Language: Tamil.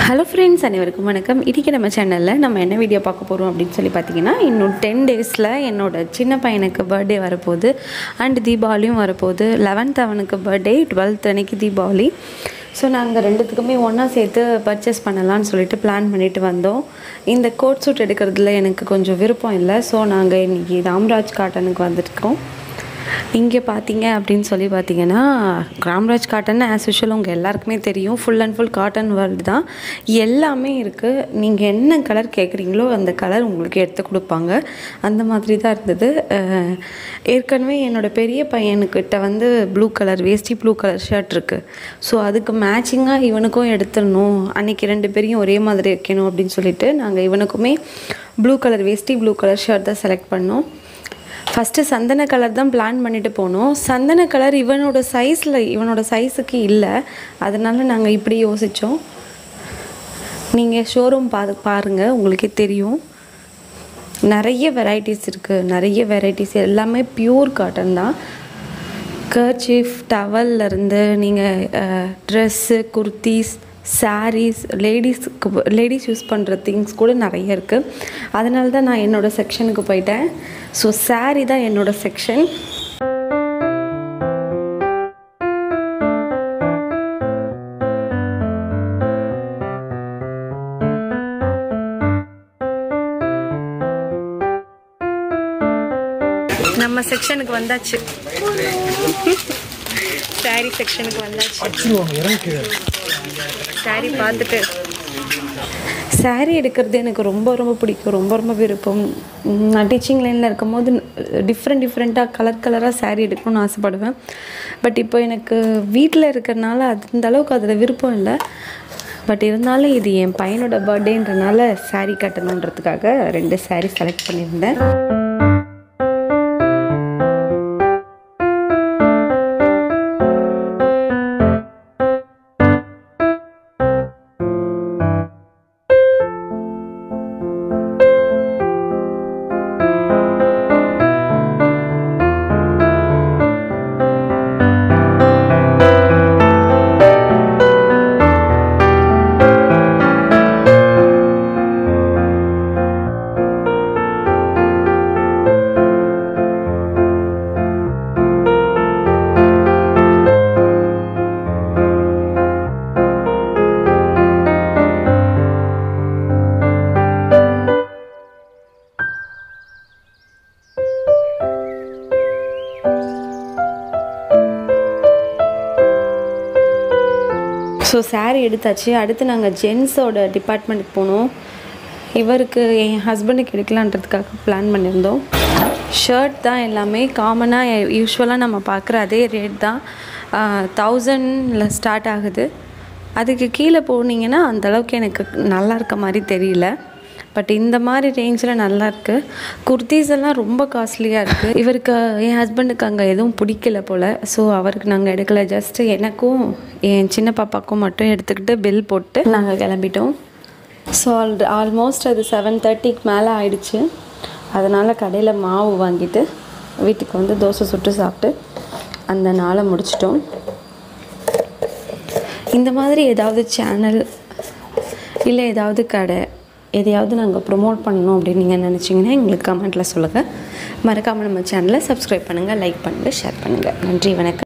ஹலோ ஃப்ரெண்ட்ஸ் அனைவருக்கும் வணக்கம் இன்றைக்கி நம்ம சேனலில் நம்ம என்ன வீடியோ பார்க்க போகிறோம் அப்படின்னு சொல்லி பார்த்தீங்கன்னா இன்னும் டென் டேஸில் என்னோட சின்ன பையனுக்கு பர்த்டே வரப்போகுது அண்ட் தீபாவளியும் வரப்போகுது லெவன்த் அவனுக்கு பர்த்டே டுவெல்த் அன்னைக்கு தீபாவளி ஸோ நாங்கள் ரெண்டுத்துக்குமே ஒன்றா சேர்த்து பர்ச்சேஸ் பண்ணலாம்னு சொல்லிட்டு பிளான் பண்ணிட்டு வந்தோம் இந்த கோட் சூட் எடுக்கிறதுல எனக்கு கொஞ்சம் விருப்பம் இல்லை ஸோ நாங்கள் இன்றைக்கி ராம்ராஜ் காட்டனுக்கு வந்துருக்கோம் இங்கே பார்த்தீங்க அப்படின்னு சொல்லி பார்த்தீங்கன்னா ராம்ராஜ் காட்டன் ஆஸ் யூஷுவல் உங்கள் எல்லாருக்குமே தெரியும் full and full cotton world தான் எல்லாமே இருக்குது நீங்கள் என்ன கலர் கேட்குறீங்களோ அந்த கலர் உங்களுக்கு எடுத்து கொடுப்பாங்க அந்த மாதிரி தான் இருந்தது அஹ், ஏற்கனவே என்னோடய பெரிய பையனுக்கிட்ட வந்து ப்ளூ கலர் வேஷ்டி ப்ளூ கலர் ஷர்ட் இருக்குது ஸோ அதுக்கு மேட்சிங்காக இவனுக்கும் எடுத்துடணும் அன்றைக்கி ரெண்டு பேரையும் ஒரே மாதிரி வைக்கணும் அப்படின்னு சொல்லிட்டு நாங்கள் இவனுக்குமே ப்ளூ கலர் வேஷ்டி ப்ளூ கலர் ஷர்ட் தான் செலக்ட் பண்ணோம் ஃபஸ்ட்டு சந்தன கலர் தான் பிளான் பண்ணிட்டு போனோம் சந்தன கலர் இவனோட சைஸில் இவனோட சைஸுக்கு இல்லை அதனால நாங்கள் இப்படி யோசித்தோம் நீங்கள் ஷோரூம் பா பாருங்கள் உங்களுக்கே தெரியும் நிறைய வெரைட்டிஸ் இருக்குது நிறைய வெரைட்டிஸ் எல்லாமே பியூர் காட்டன் தான் கர்ச்சீஃப் டவல்லேருந்து நீங்கள் ட்ரெஸ்ஸு குர்த்திஸ் சாரீஸ் லேடிஸ்க்கு லேடிஸ் யூஸ் பண்ணுற திங்ஸ் கூட நிறைய இருக்குது அதனால தான் நான் என்னோடய செக்ஷனுக்கு போயிட்டேன் ஸோ saree தான் என்னோடய செக்ஷன் நம்ம செக்ஷனுக்கு வந்தாச்சு saree செக்ஷனுக்கு வந்தாச்சு அடிச்சிருவாங்க இறங்கி saree பார்த்துட்டு saree எடுக்கிறது எனக்கு ரொம்ப ரொம்ப பிடிக்கும் ரொம்ப ரொம்ப விருப்பம் உம், நான் டீச்சிங் லைனில் இருக்கும்போது டிஃப்ரெண்ட் டிஃப்ரெண்ட்டாக கலர் கலராக saree எடுக்கணும்னு ஆசைப்படுவேன் பட் இப்போ எனக்கு வீட்டில் இருக்கிறனால அது அந்த அளவுக்கு அதில் விருப்பம் இல்லை பட் இருந்தாலும் இது என் பையனோட பர்த்டேன்றனால saree கட்டணுன்றதுக்காக ரெண்டு saree செலக்ட் பண்ணியிருந்தேன் ஸோ saree எடுத்தாச்சு அடுத்து நாங்கள் ஜென்ஸோட டிபார்ட்மெண்ட்டுக்கு போனோம் இவருக்கு என் ஹஸ்பண்டுக்கு எடுக்கலான்றதுக்காக பிளான் பண்ணியிருந்தோம் ஷர்ட் தான் எல்லாமே காமனாக யூஸ்வலாக நம்ம பார்க்குற அதே ரேட் தான் தௌசண்டில் ஸ்டார்ட் ஆகுது அதுக்கு கீழே போனீங்கன்னா அந்த அளவுக்கு எனக்கு நல்லா இருக்க மாதிரி தெரியல பட் இந்த மாதிரி ரேஞ்சில் நல்லா இருக்கு குர்த்திஸ் எல்லாம் ரொம்ப காஸ்ட்லியாக இருக்குது இவருக்கு என் ஹஸ்பண்டுக்கு அங்கே எதுவும் பிடிக்கல போல் ஸோ அவருக்கு நாங்கள் எடுக்கல ஜஸ்ட்டு எனக்கும் என் சின்ன பாப்பாக்கும் மட்டும் எடுத்துக்கிட்டு பில் போட்டு நாங்கள் கிளம்பிட்டோம் ஸோ ஆல் ஆல்மோஸ்ட் அது செவன் தேர்ட்டிக்கு மேலே ஆயிடுச்சு அதனால் கடையில் மாவு வாங்கிட்டு வீட்டுக்கு வந்து தோசை சுட்டு சாப்பிட்டு அந்த நாளை முடிச்சிட்டோம் இந்த மாதிரி ஏதாவது சேனல் இல்லை ஏதாவது கடை எதையாவது நாங்கள் ப்ரொமோட் பண்ணணும் அப்படின்னு நீங்கள் நினச்சிங்கன்னா எங்களுக்கு கமெண்ட்டில் சொல்லுங்கள் மறக்காமல் நம்ம சேனலை சப்ஸ்கிரைப் பண்ணுங்கள் லைக் பண்ணுங்கள் ஷேர் பண்ணுங்கள் நன்றி வணக்கம்